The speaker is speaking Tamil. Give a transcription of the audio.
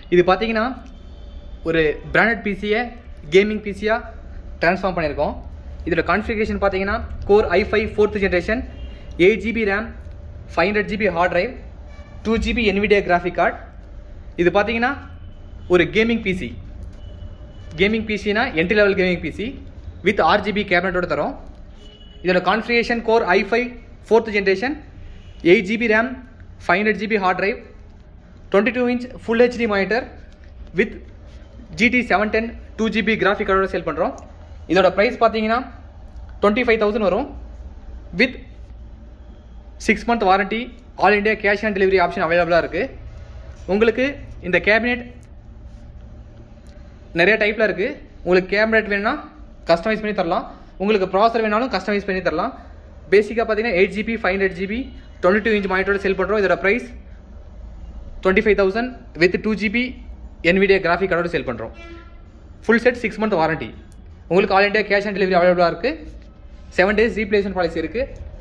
இது பார்த்தீங்கன்னா ஒரு பிராண்டட் பிசியை கேமிங் பிசியாக ட்ரான்ஸ்ஃபார்ம் பண்ணியிருக்கோம் இதோட கான்ஃபிகரேஷன் பார்த்தீங்கன்னா core i five fourth generation eight GB RAM five hundred GB hard drive two GB NVIDIA graphic card இது பார்த்தீங்கன்னா ஒரு கேமிங் பிசி கேமிங் பிசினா entry level gaming PC with RGB கேபினட்டோட தரோம் இதோட கான்ஃபிகரேஷன் core i five fourth generation eight GB RAM five hundred GB hard drive twenty two inch full HD monitor with GT seven ten two GB graphic கார்டோட சேல் பண்ணுறோம் இதோட ப்ரைஸ் பார்த்தீங்கன்னா டுவெண்ட்டி ஃபைவ் தௌசண்ட் வரும் with six month warranty all India cash on delivery option அவைலபிளாக இருக்குது உங்களுக்கு இந்த கேபினெட் நிறைய டைப்பில் இருக்குது உங்களுக்கு கேபினெட் வேணும்னா கஸ்டமைஸ் பண்ணி தரலாம் உங்களுக்கு ப்ராசர் வேணாலும் கஸ்டமைஸ் பண்ணி தரலாம் பேசிக்காக பார்த்தீங்கன்னா eight GB five hundred GB twenty two inch மானிட்டரோட செல் பண்ணுறோம் இதோட price twenty five thousand with two GB NVIDIA graphic கார்டோட செல் பண்ணுறோம் full set six month warranty உங்களுக்கு all India cash on delivery அவைலபிளாக இருக்குது செவன் டேஸ் ரீப்ளேஸ்மெண்ட் பாலிசி இருக்குது